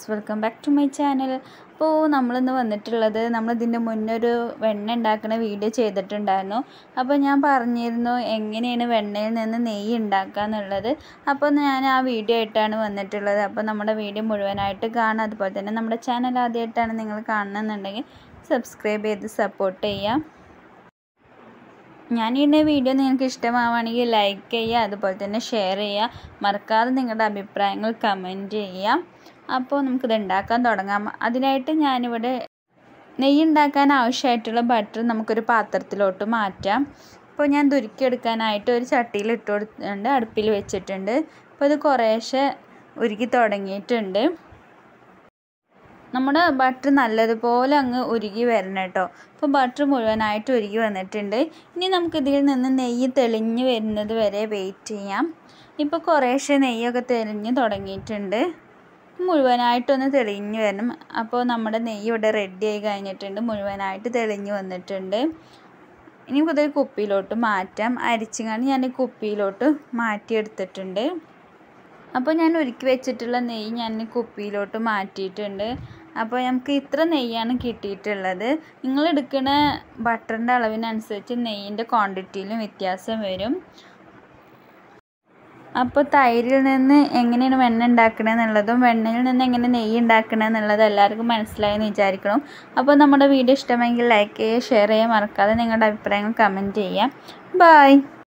welcome back to my channel അപ്പോൾ നമ്മളിന്ന് വന്നിട്ടുള്ളത് നമ്മളിതിൻ്റെ മുന്നൊരു വെണ്ണ ഉണ്ടാക്കുന്ന വീഡിയോ ചെയ്തിട്ടുണ്ടായിരുന്നു അപ്പോൾ ഞാൻ പറഞ്ഞിരുന്നു എങ്ങനെയാണ് വെണ്ണയിൽ നിന്ന് നെയ്യ് ഉണ്ടാക്കുക എന്നുള്ളത് അപ്പോൾ ഞാൻ ആ വീഡിയോ ആയിട്ടാണ് വന്നിട്ടുള്ളത് അപ്പോൾ നമ്മുടെ വീഡിയോ മുഴുവനായിട്ട് കാണാം അതുപോലെ തന്നെ നമ്മുടെ ചാനൽ ആദ്യമായിട്ടാണ് നിങ്ങൾ കാണുന്നുണ്ടെങ്കിൽ സബ്സ്ക്രൈബ് ചെയ്ത് സപ്പോർട്ട് ചെയ്യാം ഞാൻ ഇടുന്ന വീഡിയോ നിങ്ങൾക്ക് ഇഷ്ടമാവുകയാണെങ്കിൽ ലൈക്ക് ചെയ്യുക അതുപോലെ തന്നെ ഷെയർ ചെയ്യുക മറക്കാതെ നിങ്ങളുടെ അഭിപ്രായങ്ങൾ കമൻറ്റ് ചെയ്യുക അപ്പോൾ നമുക്കിത് ഉണ്ടാക്കാൻ തുടങ്ങാം അതിനായിട്ട് ഞാനിവിടെ നെയ്യ് ഉണ്ടാക്കാൻ ആവശ്യമായിട്ടുള്ള ബട്ടർ നമുക്കൊരു പാത്രത്തിലോട്ട് മാറ്റാം അപ്പോൾ ഞാൻ ദുരുക്കിയെടുക്കാനായിട്ട് ഒരു ചട്ടിയിൽ ഇട്ട് കൊടുത്തിട്ടുണ്ട് അടുപ്പിൽ വെച്ചിട്ടുണ്ട് അപ്പോൾ ഇത് കുറേശ്ശെ ഉരുക്കി തുടങ്ങിയിട്ടുണ്ട് നമ്മുടെ ബട്ടർ നല്ലതുപോലെ അങ്ങ് ഉരുകി വരണം കേട്ടോ അപ്പോൾ ബട്ടർ മുഴുവനായിട്ട് ഉരുകി വന്നിട്ടുണ്ട് ഇനി നമുക്കിതിൽ നിന്ന് നെയ്യ് തെളിഞ്ഞ് വരുന്നത് വരെ വെയിറ്റ് ചെയ്യാം ഇപ്പോൾ കുറേശ്ശെ നെയ്യൊക്കെ തെളിഞ്ഞ് തുടങ്ങിയിട്ടുണ്ട് മുഴുവനായിട്ടൊന്ന് തെളിഞ്ഞ് വരണം അപ്പോൾ നമ്മുടെ നെയ്യ് ഇവിടെ റെഡി ആയി കഴിഞ്ഞിട്ടുണ്ട് മുഴുവനായിട്ട് തെളിഞ്ഞ് വന്നിട്ടുണ്ട് ഇനി ഇതൊരു കുപ്പിയിലോട്ട് മാറ്റാം അരിച്ചിങ്ങാണ്ട് ഞാൻ കുപ്പിയിലോട്ട് മാറ്റിയെടുത്തിട്ടുണ്ട് അപ്പോൾ ഞാൻ ഒരുക്കി വെച്ചിട്ടുള്ള നെയ്യ് ഞാൻ കുപ്പിയിലോട്ട് മാറ്റിയിട്ടുണ്ട് അപ്പോൾ നമുക്ക് ഇത്ര നെയ്യാണ് കിട്ടിയിട്ടുള്ളത് നിങ്ങൾ എടുക്കുന്ന ബട്ടറിൻ്റെ അളവിനനുസരിച്ച് നെയ്യിൻ്റെ ക്വാണ്ടിറ്റിയിലും വ്യത്യാസം വരും അപ്പോൾ തൈരിൽ നിന്ന് എങ്ങനെയാണ് വെണ്ണ ഉണ്ടാക്കണമെന്നുള്ളതും വെണ്ണയിൽ നിന്ന് എങ്ങനെ നെയ്യ് ഉണ്ടാക്കണമെന്നുള്ളതും എല്ലാവർക്കും മനസ്സിലായെന്ന് വിചാരിക്കണം അപ്പോൾ നമ്മുടെ വീഡിയോ ഇഷ്ടമെങ്കിൽ ലൈക്ക് ചെയ്യുക ഷെയർ ചെയ്യുക മറക്കാതെ നിങ്ങളുടെ അഭിപ്രായങ്ങൾ കമൻറ്റ് ചെയ്യുക ബായ്